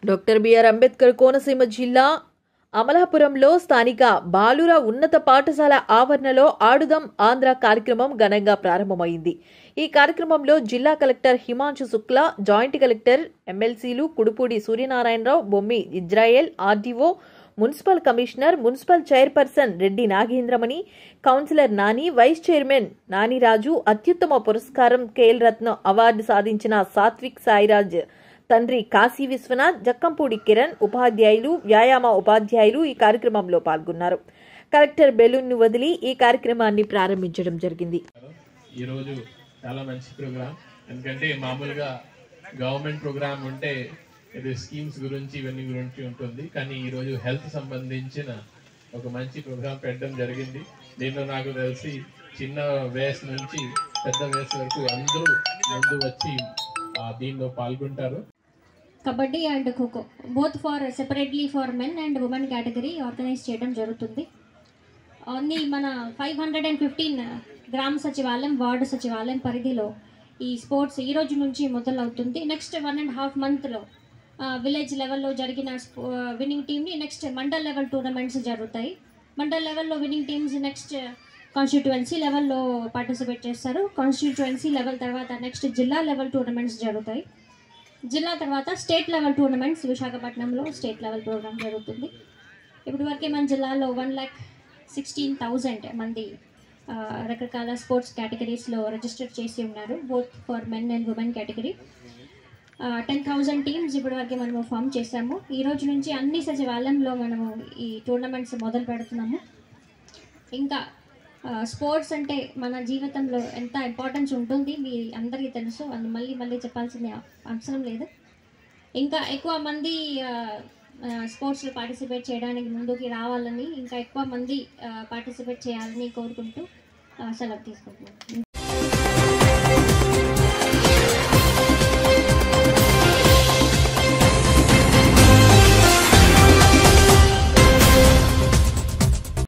doctor BR Ambedkar Konaseema జిల్లా అమలాపురంలో స్థానిక బాలుర ఉన్నత పాఠశాల ఆవరణలో ఆడుదాం ఆంధ్ర కార్యక్రమం ఘనంగా ప్రారంభమైంది ఈ కార్యక్రమంలో జిల్లా collector Himanshu Shukla joint collector ఎమ్మెల్సీలు Kudupudi Suryanarayanarao Bommi Israel RDO municipal commissioner municipal chairperson Reddy Nagendramani councillor Nani vice chairman Naniraju అత్యుత్తమ పురస్కారం కేఎల్ రత్న అవార్డు సాధించిన సాత్విక్ సాయిరాజ్ తండ్రి కాశీ విశ్వనాథ్ జక్కంపూడి కిరణ్ ఉపాధ్యాయులు వ్యాయామ ఉపాధ్యాయులు ఈ కార్యక్రమంలో పాల్గొన్నారు కలెక్టర్ బెలూన్ను వదిలి ఈ కార్యక్రమాన్ని ప్రారంభించడం జరిగింది ఈరోజు చాలా మంచి ప్రోగ్రామ్ ఎందుకంటే మామూలుగా గవర్నమెంట్ ప్రోగ్రామ్ ఉంటే ఇది స్కీమ్స్ గురించి ఇవన్నీ గురించి ఉంటుంది కానీ ఈరోజు హెల్త్ సంబంధించిన ఒక మంచి ప్రోగ్రామ్ పెట్టడం జరిగింది దీంట్లో నాకు తెలిసి చిన్న వయసు నుంచి పెద్ద వయసు వరకు అందరూ ముందు వచ్చి ఆ, దీనిలో పాల్గొంటారు kabaddi and kho kho both for separately for men and women category organise చేయడం జరుగుతుంది ఓన్లీ మన ఫైవ్ హండ్రెడ్ అండ్ ఫిఫ్టీన్ గ్రామ సచివాలయం వార్డు సచివాలయం పరిధిలో ఈ స్పోర్ట్స్ ఈ రోజు నుంచి మొదలవుతుంది నెక్స్ట్ వన్ అండ్ హాఫ్ మంత్లో విలేజ్ లెవెల్లో జరిగిన విన్నింగ్ టీమ్ని నెక్స్ట్ మండల్ లెవెల్ టోర్నమెంట్స్ జరుగుతాయి మండల్ లెవెల్లో విన్నింగ్ టీమ్స్ నెక్స్ట్ కాన్స్టిట్యువెన్సీ లెవెల్లో పార్టిసిపేట్ చేస్తారు కాన్స్టిట్యువెన్సీ లెవెల్ తర్వాత నెక్స్ట్ జిల్లా లెవెల్ టోర్నమెంట్స్ జరుగుతాయి జిల్లా తర్వాత స్టేట్ లెవెల్ టోర్నమెంట్స్ విశాఖపట్నంలో స్టేట్ లెవెల్ ప్రోగ్రామ్ జరుగుతుంది ఇప్పటి వరకే మన జిల్లాలో వన్ ల్యాక్ సిక్స్టీన్ థౌజండ్ మంది ఆ, రకరకాల స్పోర్ట్స్ కేటగిరీస్లో రిజిస్టర్ చేసి ఉన్నారు both for men and women category ten thousand teams ఇప్పటి వరకే మనము ఫామ్ చేశాము ఈ రోజు నుంచి అన్ని సచివాలయంలో మనము ఈ టోర్నమెంట్స్ మొదలు పెడుతున్నాము ఇంకా స్పోర్ట్స్ అంటే మన జీవితంలో ఎంత ఇంపార్టెన్స్ ఉంటుంది మీ అందరికీ తెలుసు అది మళ్ళీ మళ్ళీ చెప్పాల్సిన అవసరం లేదు ఇంకా ఎక్కువ మంది స్పోర్ట్స్లో పార్టిసిపేట్ చేయడానికి ముందుకి రావాలని ఇంకా ఎక్కువ మంది పార్టిసిపేట్ చేయాలని కోరుకుంటూ ఆ, సెలవు తీసుకుంటున్నాను